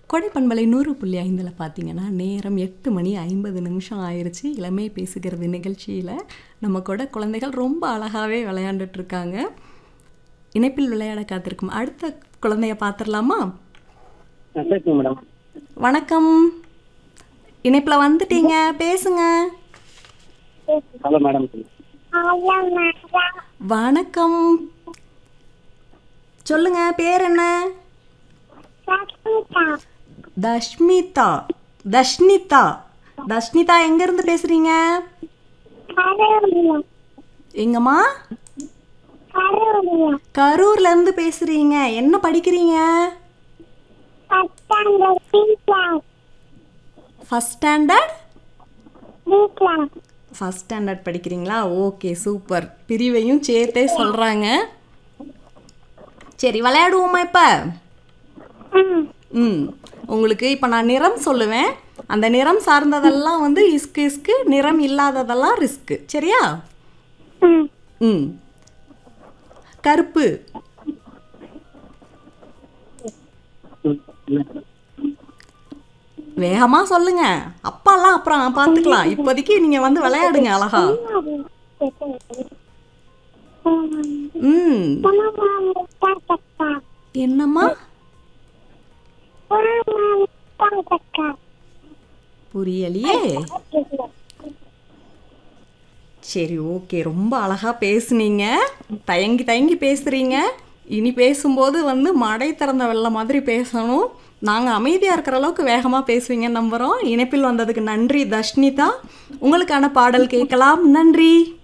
கொடைப்பண்பலை நூறு புள்ளி ஐந்தில் பார்த்தீங்கன்னா நேரம் எட்டு மணி ஐம்பது நிமிஷம் ஆயிருச்சு இளமை பேசுகிறது நிகழ்ச்சியில் நம்ம கூட குழந்தைகள் ரொம்ப அழகாகவே விளையாண்டுட்டு இருக்காங்க இணைப்பில் விளையாட காத்திருக்கும் அடுத்த குழந்தைய பார்த்துடலாமா சரிங்க மேடம் வணக்கம் இணைப்பில் வந்துட்டீங்க பேசுங்க ஹலோ மேடம் வணக்கம் சொல்லுங்க பேர் என்ன தஷ்மிதா தஷ்னிதா தஷ்னிதா எங்க இருந்து பேசுறீங்க எங்கம்மா கரூர்ல இருந்து பேசுறீங்க என்ன படிக்கிறீங்க ஃபர்ஸ்ட் ஸ்டாண்டர்ட் ஃபர்ஸ்ட் ஸ்டாண்டர்ட் படிக்கிறீங்களா ஓகே சூப்பர் பிரிவையும் சேர்த்தே சொல்றாங்க சரி விளையாடுவோமா இப்ப ம் உங்களுக்கு இப்போ நான் நிறம் சொல்லுவேன் அந்த நிறம் சார்ந்ததெல்லாம் வந்து இஸ்கு இஸ்கு நிறம் இல்லாததெல்லாம் ரிஸ்க்கு சரியா ம் கருப்பு வேகமா சொல்லுங்க அப்பாலாம் அப்புறம் பார்த்துக்கலாம் இப்போதைக்கு நீங்க வந்து விளையாடுங்க அழகா ம் என்னம்மா புரியலையே சரி ஓகே ரொம்ப அழகா பேசுனீங்க தயங்கி தயங்கி பேசுறீங்க இனி பேசும்போது வந்து மடை திறந்த வெள்ளம் மாதிரி பேசணும் நாங்கள் அமைதியாக இருக்கிற அளவுக்கு வேகமாக பேசுவீங்கன்னு நம்புகிறோம் இணைப்பில் வந்ததுக்கு நன்றி தஷ்னிதா உங்களுக்கான பாடல் கேட்கலாம் நன்றி